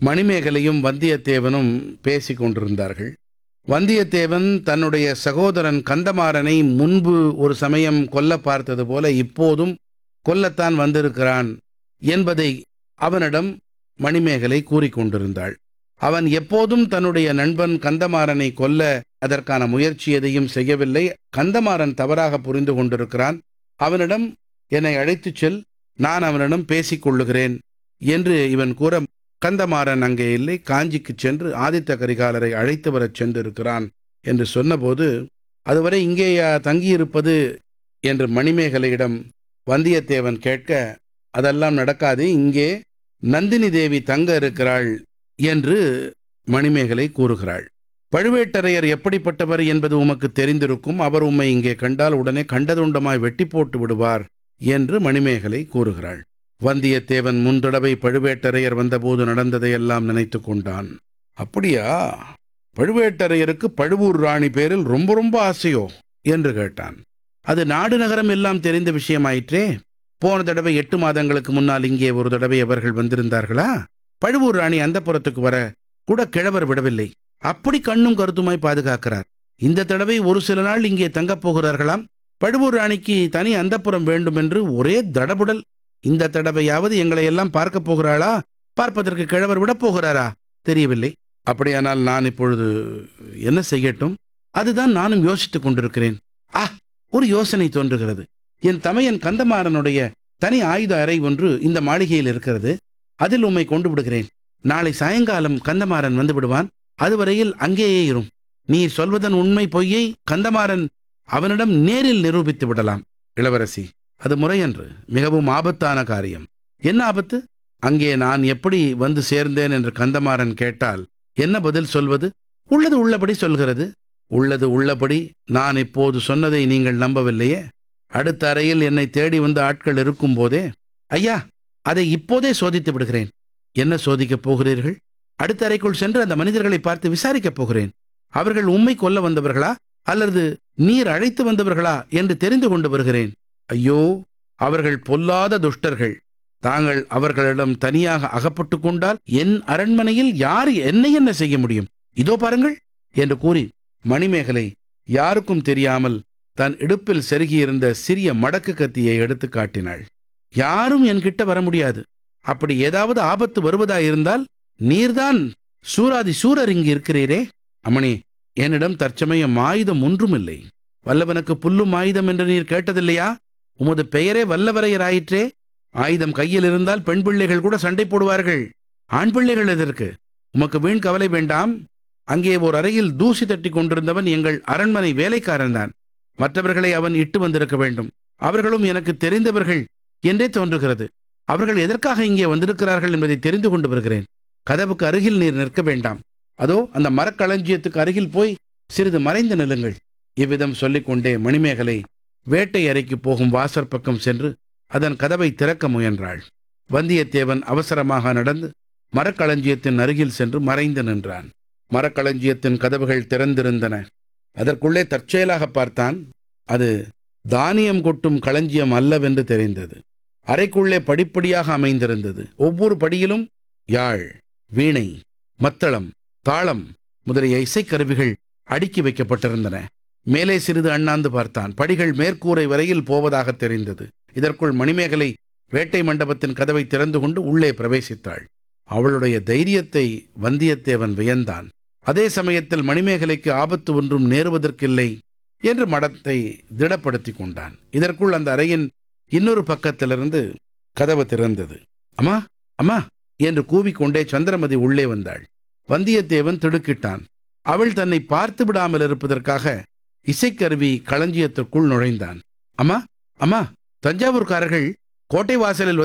மணிமேகலையும் வந்தியத்தேவனும் பேசிக் கொண்டிருந்தார்கள் வந்தியத்தேவன் தன்னுடைய சகோதரன் கந்தமாறனை முன்பு ஒரு சமயம் கொல்ல பார்த்தது போல இப்போதும் கொல்லத்தான் வந்திருக்கிறான் என்பதை அவனிடம் மணிமேகலை கூறிக்கொண்டிருந்தாள் அவன் எப்போதும் தன்னுடைய நண்பன் கந்தமாறனை கொல்ல அதற்கான முயற்சி எதையும் செய்யவில்லை கந்தமாறன் தவறாக புரிந்து கொண்டிருக்கிறான் அவனிடம் என்னை அழைத்துச் செல் நான் அவனிடம் பேசிக் கொள்ளுகிறேன் என்று இவன் கூற கந்தமாறன் அங்கே இல்லை காஞ்சிக்குச் சென்று ஆதித்த கரிகாலரை அழைத்து வரச் சென்றிருக்கிறான் என்று சொன்னபோது அதுவரை இங்கேயா தங்கியிருப்பது என்று மணிமேகலையிடம் வந்தியத்தேவன் கேட்க அதெல்லாம் நடக்காது இங்கே நந்தினி தேவி தங்க இருக்கிறாள் என்று மணிமேகலை கூறுகிறாள் பழுவேட்டரையர் எப்படிப்பட்டவர் என்பது உமக்கு தெரிந்திருக்கும் அவர் உம்மை இங்கே கண்டால் உடனே கண்டதுண்டமாய் வெட்டி போட்டு விடுவார் என்று மணிமேகலை கூறுகிறாள் வந்தியத்தேவன் முன்தடவை பழுவேட்டரையர் வந்தபோது நடந்ததையெல்லாம் நினைத்து கொண்டான் அப்படியா பழுவேட்டரையருக்கு பழுவூர் ராணி பேரில் ரொம்ப ரொம்ப ஆசையோ என்று கேட்டான் அது நாடு நகரம் எல்லாம் தெரிந்த விஷயமாயிற்றே போன தடவை எட்டு மாதங்களுக்கு முன்னால் இங்கே ஒரு தடவை அவர்கள் வந்திருந்தார்களா பழுவூர் ராணி அந்த புறத்துக்கு வர கூட கிழவர் விடவில்லை அப்படி கண்ணும் கருத்துமாய் பாதுகாக்கிறார் இந்த தடவை ஒரு சில நாள் இங்கே தங்கப் போகிறார்களாம் பழுவூர் ராணிக்கு தனி அந்தப்புறம் வேண்டும் என்று ஒரே தடபுடல் இந்த தடவையாவது எங்களை எல்லாம் பார்க்க போகிறாளா பார்ப்பதற்கு கிழவர் விடப் போகிறாரா தெரியவில்லை அப்படியானால் நான் இப்பொழுது என்ன செய்யட்டும் அதுதான் நானும் யோசித்துக் கொண்டிருக்கிறேன் ஆ ஒரு யோசனை தோன்றுகிறது என் தமையன் கந்தமாறனுடைய தனி ஆயுத அறை ஒன்று இந்த மாளிகையில் இருக்கிறது அதில் உம்மை கொண்டு விடுகிறேன் நாளை சாயங்காலம் கந்தமாறன் வந்து விடுவான் அதுவரையில் அங்கேயே இரும் நீ சொல்வதன் உண்மை பொய்யை கந்தமாறன் அவனிடம் நேரில் நிரூபித்து விடலாம் இளவரசி அது முறையன்று மிகவும் ஆபத்தான காரியம் என்ன ஆபத்து அங்கே நான் எப்படி வந்து சேர்ந்தேன் என்று கந்தமாறன் கேட்டால் என்ன பதில் சொல்வது உள்ளது உள்ளபடி சொல்கிறது உள்ளது உள்ளபடி நான் இப்போது சொன்னதை நீங்கள் நம்பவில்லையே அடுத்த அறையில் என்னை தேடி வந்த ஆட்கள் இருக்கும் போதே ஐயா அதை இப்போதே சோதித்து விடுகிறேன் என்ன சோதிக்கப் போகிறீர்கள் அடுத்த அறைக்குள் சென்று அந்த மனிதர்களை பார்த்து விசாரிக்கப் போகிறேன் அவர்கள் உண்மை கொல்ல வந்தவர்களா அல்லது நீர் அழைத்து வந்தவர்களா என்று தெரிந்து கொண்டு வருகிறேன் ஐயோ அவர்கள் பொல்லாத துஷ்டர்கள் தாங்கள் அவர்களிடம் தனியாக அகப்பட்டு கொண்டால் என் அரண்மனையில் யார் என்னை என்ன செய்ய முடியும் இதோ பாருங்கள் என்று கூறி மணிமேகலை யாருக்கும் தெரியாமல் தன் இடுப்பில் செருகியிருந்த சிறிய மடக்கு கத்தியை எடுத்து காட்டினாள் யாரும் என்கிட்ட வர முடியாது அப்படி ஏதாவது ஆபத்து வருவதாயிருந்தால் நீர்தான் சூராதி சூரர் இங்கு இருக்கிறீரே அம்மணி என்னிடம் தற்சமயம் ஆயுதம் ஒன்றுமில்லை வல்லவனுக்கு புல்லும் ஆயுதம் என்று நீர் கேட்டதில்லையா உமது பெயரே வல்லவரையராயிற்றே ஆயுதம் கையில் இருந்தால் பெண் பிள்ளைகள் கூட சண்டை போடுவார்கள் ஆண் பிள்ளைகள் எதற்கு உமக்கு வீண் கவலை வேண்டாம் அங்கே ஓர் அறையில் தூசி தட்டி கொண்டிருந்தவன் எங்கள் அரண்மனை வேலைக்காரன்தான் மற்றவர்களை அவன் இட்டு வந்திருக்க வேண்டும் அவர்களும் எனக்கு தெரிந்தவர்கள் என்றே தோன்றுகிறது அவர்கள் எதற்காக இங்கே வந்திருக்கிறார்கள் என்பதை தெரிந்து கொண்டு வருகிறேன் கதவுக்கு அருகில் நீர் நிற்க வேண்டாம் அதோ அந்த மரக்களஞ்சியத்துக்கு அருகில் போய் சிறிது மறைந்து நில்லுங்கள் இவ்விதம் சொல்லிக்கொண்டே மணிமேகலை வேட்டை அறைக்கு போகும் வாசற் பக்கம் சென்று அதன் கதவை திறக்க முயன்றாள் வந்தியத்தேவன் அவசரமாக நடந்து மரக்களஞ்சியத்தின் அருகில் சென்று மறைந்து நின்றான் மரக்களஞ்சியத்தின் கதவுகள் திறந்திருந்தன அதற்குள்ளே தற்செயலாக பார்த்தான் அது தானியம் கொட்டும் களஞ்சியம் அல்லவென்று தெரிந்தது அறைக்குள்ளே படிப்படியாக அமைந்திருந்தது ஒவ்வொரு படியிலும் யாழ் வீணை மத்தளம் தாளம் முதலிய இசைக்கருவிகள் அடுக்கி வைக்கப்பட்டிருந்தன மேலே சிறிது அண்ணாந்து பார்த்தான் படிகள் மேற்கூரை வரையில் போவதாக தெரிந்தது இதற்குள் மணிமேகலை வேட்டை மண்டபத்தின் கதவை திறந்து கொண்டு உள்ளே பிரவேசித்தாள் அவளுடைய தைரியத்தை வந்தியத்தேவன் வியந்தான் அதே சமயத்தில் மணிமேகலைக்கு ஆபத்து ஒன்றும் நேருவதற்கில்லை என்று மடத்தை திடப்படுத்தி கொண்டான் இதற்குள் அந்த அறையின் இன்னொரு பக்கத்திலிருந்து கதவு திறந்தது அம்மா அம்மா என்று கூவிக்கொண்டே சந்திரமதி உள்ளே வந்தாள் வந்தியத்தேவன் திடுக்கிட்டான் அவள் தன்னை பார்த்து விடாமல் இருப்பதற்காக இசைக்கருவி களஞ்சியத்திற்குள் நுழைந்தான் அம்மா அம்மா தஞ்சாவூர்காரர்கள் கோட்டை வாசலில்